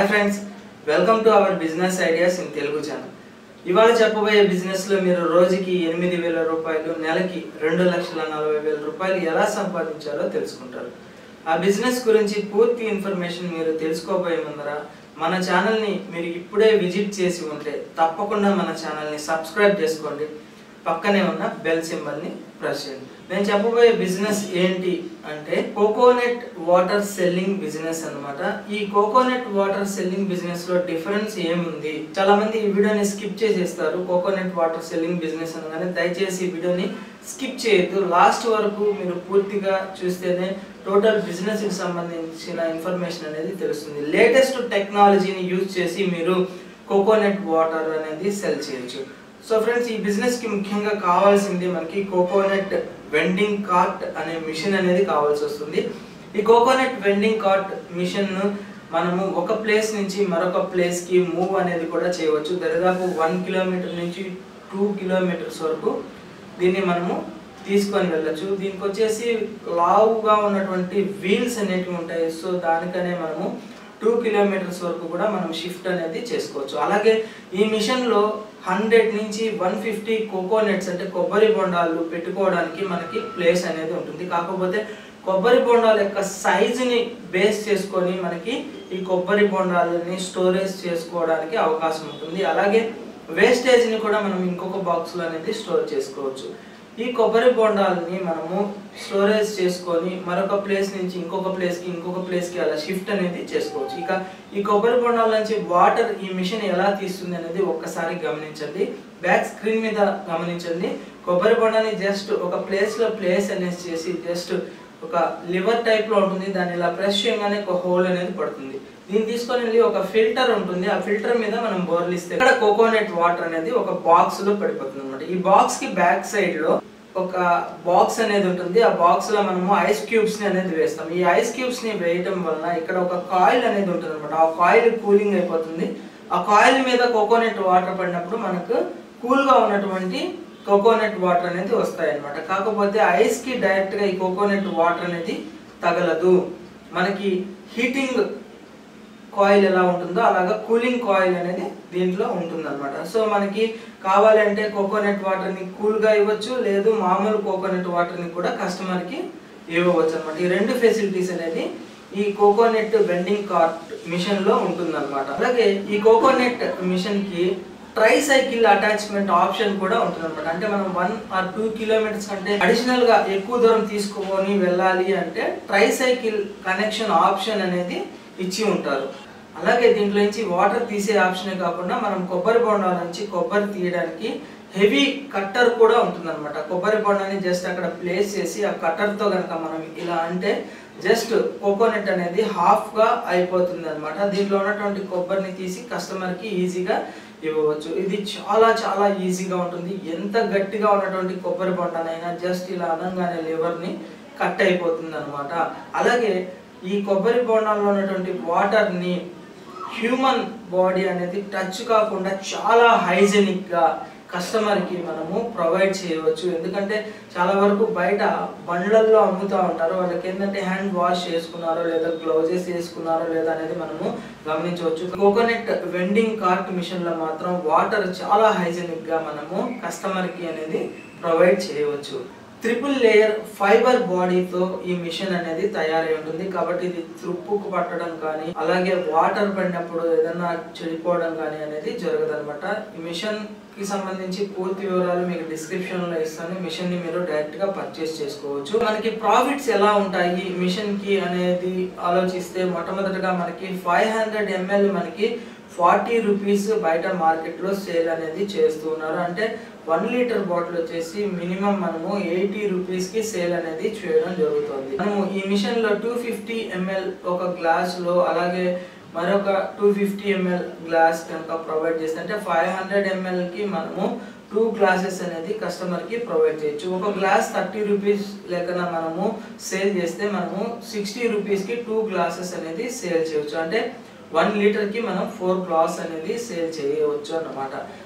hi friends welcome to our business ideas in Telugu channel ఇవాళ చెప్పబోయే business లో మీరు రోజుకి ఎనిమిది వేల రూపాయలు నెలకి రెండు లక్షల నలభై వేల రూపాయలు ఎలా సంపాదించాలో తెలుసుకుంటారు ఆ బిజినెస్ గురించి పూర్తి ఇన్ఫర్మేషన్ మీరు తెలుసుకోబోయే ముందర మన ఛానల్ని మీరు ఇప్పుడే విజిట్ చేసి ఉంటే తప్పకుండా మన ఛానల్ని సబ్స్క్రైబ్ చేసుకోండి పక్కనే ఉన్న బెల్ సింబల్ని ప్రెస్ చేయండి నేను చెప్పబోయే బిజినెస్ ఏంటి అంటే కోకోనట్ వాటర్ సెల్లింగ్ బిజినెస్ అన్నమాట ఈ కోకోనట్ వాటర్ సెల్లింగ్ బిజినెస్ లో డిఫరెన్స్ ఏముంది చాలా మంది ఈ వీడియోని స్కిప్ చేసేస్తారు కోకోనట్ వాటర్ సెల్లింగ్ బిజినెస్ అనగానే దయచేసి ఈ వీడియోని స్కిప్ చేయొద్దు లాస్ట్ వరకు మీరు పూర్తిగా చూస్తేనే టోటల్ బిజినెస్ కి సంబంధించిన ఇన్ఫర్మేషన్ అనేది తెలుస్తుంది లేటెస్ట్ టెక్నాలజీని యూజ్ చేసి మీరు కోకోనట్ వాటర్ అనేది సెల్ చేయొచ్చు సో ఫ్రెండ్స్ ఈ బిజినెస్ కి ముఖ్యంగా కావాల్సింది మనకి కోకోనట్ వెండింగ్ కార్ట్ అనే మిషన్ అనేది కావాల్సి వస్తుంది ఈ కోకోనట్ వెండింగ్ కార్ట్ మిషన్ మనము ఒక ప్లేస్ నుంచి మరొక ప్లేస్ కి మూవ్ అనేది కూడా చేయవచ్చు దరిదాపు వన్ కిలోమీటర్ నుంచి టూ కిలోమీటర్స్ వరకు దీన్ని మనము తీసుకొని వెళ్ళొచ్చు దీనికి వచ్చేసి లావుగా ఉన్నటువంటి వీల్స్ అనేటివి ఉంటాయి సో దానికనే మనము టూ కిలోమీటర్స్ వరకు కూడా మనం షిఫ్ట్ అనేది చేసుకోవచ్చు అలాగే ఈ మిషన్లో హండ్రెడ్ నుంచి వన్ ఫిఫ్టీ కోకోనట్స్ అంటే కొబ్బరి బొండాలు పెట్టుకోవడానికి మనకి ప్లేస్ అనేది ఉంటుంది కాకపోతే కొబ్బరి బొండాల యొక్క సైజుని బేస్ చేసుకొని మనకి ఈ కొబ్బరి బొండాలని స్టోరేజ్ చేసుకోవడానికి అవకాశం ఉంటుంది అలాగే వేస్టేజ్ని కూడా మనం ఇంకొక బాక్స్లో అనేది స్టోర్ చేసుకోవచ్చు ఈ కొబ్బరి బొండాలని మనము స్టోరేజ్ చేసుకొని మరొక ప్లేస్ నుంచి ఇంకొక ప్లేస్కి ఇంకొక ప్లేస్కి అలా షిఫ్ట్ అనేది చేసుకోవచ్చు ఇక ఈ కొబ్బరి బొండాల నుంచి వాటర్ ఈ మిషన్ ఎలా తీస్తుంది అనేది ఒక్కసారి గమనించండి బ్యాక్ స్క్రీన్ మీద గమనించండి కొబ్బరి బొండాన్ని జస్ట్ ఒక ప్లేస్లో ప్లేస్ అనేది చేసి జస్ట్ ఒక లివర్ టైప్లో ఉంటుంది దాన్ని ఇలా ప్రెస్ చేయగానే ఒక హోల్ అనేది పడుతుంది దీన్ని తీసుకొని వెళ్ళి ఒక ఫిల్టర్ ఉంటుంది ఆ ఫిల్టర్ మీద మనం బోర్లిస్తే ఇక్కడ కోకోనట్ వాటర్ అనేది ఒక బాక్స్ లో పడిపోతుంది అనమాట ఈ బాక్స్ కి బ్యాక్ సైడ్ లో ఒక బాక్స్ అనేది ఉంటుంది ఆ బాక్స్ లో మనము ఐస్ క్యూబ్స్ ని అనేది వేస్తాం ఈ ఐస్ క్యూబ్స్ ని వేయటం వలన ఇక్కడ ఒక కాయిల్ అనేది ఉంటుంది అనమాట ఆ కాయిల్ కూలింగ్ అయిపోతుంది ఆ కాయిల్ మీద కోకోనట్ వాటర్ పడినప్పుడు మనకు కూల్ గా ఉన్నటువంటి కోకోనట్ వాటర్ అనేది వస్తాయి అనమాట కాకపోతే ఐస్ కి డైరెక్ట్ గా ఈ కోకోనట్ వాటర్ అనేది తగలదు మనకి హీటింగ్ కాయిల్ ఎలా ఉంటుందో అలాగా కూలింగ్ కాయిల్ అనేది దీంట్లో ఉంటుంది అనమాట సో మనకి కావాలంటే కోకోనట్ వాటర్ని కూల్గా ఇవ్వచ్చు లేదు మామూలు కోకోనట్ వాటర్ని కూడా కస్టమర్కి ఇవ్వవచ్చు అనమాట ఈ రెండు ఫెసిలిటీస్ అనేది ఈ కోకోనట్ వెండింగ్ కార్ట్ మిషన్లో ఉంటుంది అనమాట అలాగే ఈ కోకోనట్ మిషన్కి ట్రై సైకిల్ అటాచ్మెంట్ ఆప్షన్ కూడా ఉంటుంది అనమాట అంటే మనం వన్ ఆర్ టూ కిలోమీటర్స్ కంటే అడిషనల్ గా ఎక్కువ దూరం తీసుకుని వెళ్ళాలి అంటే ట్రై సైకిల్ కనెక్షన్ ఆప్షన్ అనేది ఇచ్చి ఉంటారు అలాగే దీంట్లో నుంచి వాటర్ తీసే ఆప్షనే కాకుండా మనం కొబ్బరి బొండాల నుంచి కొబ్బరి తీయడానికి హెవీ కట్టర్ కూడా ఉంటుందన్నమాట కొబ్బరి బొండాన్ని జస్ట్ అక్కడ ప్లేస్ చేసి ఆ కట్టర్తో కనుక మనం ఇలా అంటే జస్ట్ కోకోనట్ అనేది హాఫ్గా అయిపోతుంది అనమాట దీంట్లో ఉన్నటువంటి కొబ్బరిని తీసి కస్టమర్కి ఈజీగా ఇవ్వవచ్చు ఇది చాలా చాలా ఈజీగా ఉంటుంది ఎంత గట్టిగా ఉన్నటువంటి కొబ్బరి బొండనైనా జస్ట్ ఇలా అనగానే లివర్ని కట్ అయిపోతుంది అనమాట అలాగే ఈ కొబ్బరి బొండాల్లో ఉన్నటువంటి వాటర్ని హ్యూమన్ బాడీ అనేది టచ్ కాకుండా చాలా హైజెనిక్గా కస్టమర్కి మనము ప్రొవైడ్ చేయవచ్చు ఎందుకంటే చాలా వరకు బయట బండ్లల్లో అమ్ముతూ ఉంటారు వాళ్ళకి ఏంటంటే హ్యాండ్ వాష్ చేసుకున్నారో లేదా గ్లౌజెస్ వేసుకున్నారో లేదా అనేది మనము గమనించవచ్చు కోకోనట్ వెండింగ్ కార్ట్ మిషన్లో మాత్రం వాటర్ చాలా హైజెనిక్గా మనము కస్టమర్కి అనేది ప్రొవైడ్ చేయవచ్చు ట్రిపుల్ లేయర్ ఫైబర్ బాడీతో ఈ మిషన్ అనేది తయారై ఉంటుంది కాబట్టి ఇది త్రుప్పుకు పట్టడం కానీ అలాగే వాటర్ పడినప్పుడు ఏదన్నా చెడిపోవడం కానీ అనేది జరగదు అనమాట ఈ మిషన్ కి సంబంధించి పూర్తి వివరాలు మీకు డిస్క్రిప్షన్ లో ఇస్తాను మిషన్ ని మీరు డైరెక్ట్ గా పర్చేస్ చేసుకోవచ్చు మనకి ప్రాఫిట్స్ ఎలా ఉంటాయి మిషన్ కి అనేది ఆలోచిస్తే మొట్టమొదటిగా మనకి ఫైవ్ హండ్రెడ్ ఎంఎల్ మనకి ఫార్టీ రూపీస్ బయట మార్కెట్లో సేల్ అనేది చేస్తూ ఉన్నారు అంటే వన్ లీటర్ బాటిల్ వచ్చేసి మినిమం మనము ఎయిటీ రూపీస్ కి సేల్ అనేది చేయడం జరుగుతుంది మనము ఈ మిషన్ లో టూ ఫిఫ్టీ ఎంఎల్ ఒక గ్లాస్ లో అలాగే మరొక టూ ఫిఫ్టీ ఎంఎల్ గ్లాస్ కనుక ప్రొవైడ్ చేస్తే అంటే ఫైవ్ హండ్రెడ్ ఎంఎల్కి మనము టూ గ్లాసెస్ అనేది కస్టమర్కి ప్రొవైడ్ చేయొచ్చు ఒక గ్లాస్ థర్టీ రూపీస్ లేకన మనము సేల్ చేస్తే మనము సిక్స్టీ రూపీస్కి టూ గ్లాసెస్ అనేది సేల్ చేయొచ్చు అంటే వన్ లీటర్కి మనం ఫోర్ గ్లాస్ అనేది సేల్ చేయవచ్చు అన్నమాట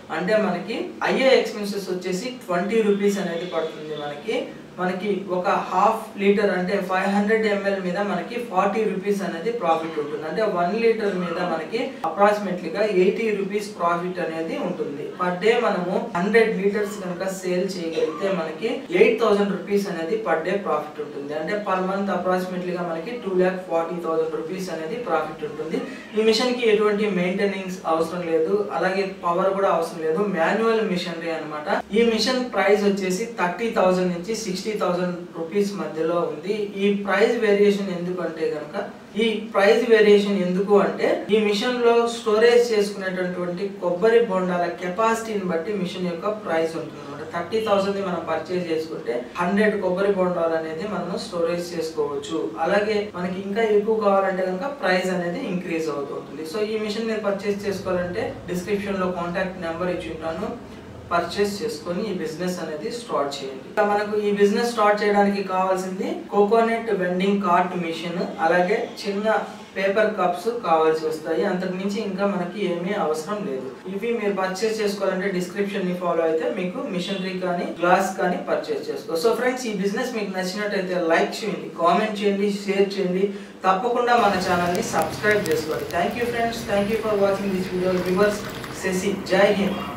అంటే మనకి అయ్యే ఎక్స్పెన్సెస్ వచ్చేసి ట్వంటీ రూపీస్ అనేది పడుతుంది మనకి మనకి ఒక హాఫ్ లీటర్ అంటే ఫైవ్ హండ్రెడ్ ఎంఎల్ మీద మనకి ఫార్టీ రూపీస్ అనేది ప్రాఫిట్ ఉంటుంది అంటే వన్ లీటర్ మీద మనకి అప్రాక్సిమేట్లీగా ఎయిటీ రూపీస్ ప్రాఫిట్ అనేది ఉంటుంది పర్ డే మనము హండ్రెడ్ లీటర్స్ కనుక సేల్ చేయగలిగితే మనకి ఎయిట్ థౌసండ్ రూపీస్ అనేది పర్ డే ప్రాఫిట్ ఉంటుంది అంటే పర్ మంత్ అప్రాక్సిమేట్లీగా మనకి two lakh forty thousand rupees అనేది ప్రాఫిట్ ఉంటుంది ఈ మిషన్ కి ఎటువంటి మెయింటెనెన్స్ అవసరం లేదు అలాగే పవర్ కూడా అవసరం లేదు మాన్యువల్ మిషనరీ అన్నమాట ఈ మిషన్ ప్రైస్ వచ్చేసి థర్టీ థౌసండ్ నుంచి సిక్స్టీ థౌసండ్ రూపీస్ మధ్యలో ఉంది ఈ ప్రైస్ వేరియేషన్ ఎందుకు అంటే కనుక ఈ ప్రైస్ వేరియేషన్ ఎందుకు అంటే ఈ మిషన్ లో స్టోరేజ్ చేసుకునేటటువంటి కొబ్బరి బొండాల కెపాసిటీని బట్టి మిషన్ యొక్క ప్రైస్ ఉంటుంది అనమాట థర్టీ థౌసండ్ మనం పర్చేజ్ చేసుకుంటే హండ్రెడ్ కొబ్బరి బొండాలు అనేది మనం స్టోరేజ్ చేసుకోవచ్చు అలాగే మనకి ఇంకా ఎక్కువ కావాలంటే కనుక ప్రైస్ అనేది ఇంక్రీజ్ అవుతుంటుంది సో ఈ మిషన్ మీరు పర్చేస్ చేసుకోవాలంటే డిస్క్రిప్షన్ లో కాంటాక్ట్ నెంబర్ ఇచ్చి ఉంటాను పర్చేస్ చేసుకొని ఈ బిజినెస్ అనేది స్టార్ట్ చేయండి ఇంకా మనకు ఈ బిజినెస్ స్టార్ట్ చేయడానికి కావాల్సింది కోకోనట్ వెండింగ్ కార్ట్ మిషన్ అలాగే చిన్న పేపర్ కప్స్ కావాల్సి వస్తాయి అంతకు మించి ఇంకా మనకి ఏమీ అవసరం లేదు ఇవి మీరు పర్చేస్ చేసుకోవాలంటే డిస్క్రిప్షన్ ని ఫాలో అయితే మీకు మిషనరీ కానీ గ్లాస్ కానీ పర్చేస్ చేసుకో సో ఫ్రెండ్స్ ఈ బిజినెస్ మీకు నచ్చినట్టయితే లైక్ చేయండి కామెంట్ చేయండి షేర్ చేయండి తప్పకుండా మన ఛానల్ ని సబ్స్క్రైబ్ చేసుకోండి thank you friends thank you for watching this video viewers Shashi జై హింద్